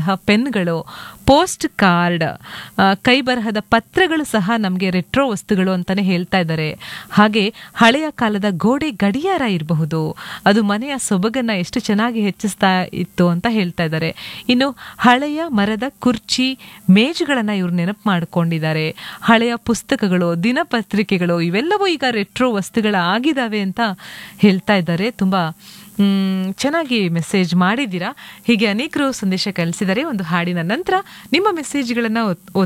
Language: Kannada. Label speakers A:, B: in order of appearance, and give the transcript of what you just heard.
A: ಇರುವಂತಹ ಪೆನ್ಗಳು ಪೋಸ್ಟ್ ಕಾರ್ಡ್ ಆ, ಕೈ ಬರಹದ ಪತ್ರಗಳು ಸಹ ನಮಗೆ ರೆಟ್ರೋ ವಸ್ತುಗಳು ಅಂತಾನೆ ಹೇಳ್ತಾ ಇದ್ದಾರೆ ಹಾಗೆ ಹಳೆಯ ಕಾಲದ ಗೋಡೆ ಗಡಿಯಾರ ಇರಬಹುದು ಅದು ಮನೆಯ ಸೊಬಗನ್ನ ಎಷ್ಟು ಚೆನ್ನಾಗಿ ಹೆಚ್ಚಿಸ್ತಾ ಇತ್ತು ಅಂತ ಹೇಳ್ತಾ ಇದ್ದಾರೆ ಇನ್ನು ಹಳೆಯ ಮರದ ಕುರ್ಚಿ ಮೇಜುಗಳನ್ನ ಇವ್ರು ನೆನಪು ಮಾಡ್ಕೊಂಡಿದ್ದಾರೆ ಹಳೆಯ ಪುಸ್ತಕಗಳು ದಿನಪತ್ರಿಕೆಗಳು ಇವೆಲ್ಲವೂ ಈಗ ರೆಟ್ರೋ ವಸ್ತುಗಳಾಗಿದ್ದಾವೆ ಅಂತ ಹೇಳ್ತಾ ಇದ್ದಾರೆ ತುಂಬಾ ಮ್, ಚೆನ್ನಾಗಿ ಮೆಸೇಜ್ ಮಾಡಿದ್ದೀರಾ ಹೀಗೆ ಅನೇಕರು ಸಂದೇಶ ಕಳಿಸಿದ್ದಾರೆ ಒಂದು ಹಾಡಿನ ನಂತರ ನಿಮ್ಮ ಮೆಸೇಜ್ಗಳನ್ನ ಓದ್-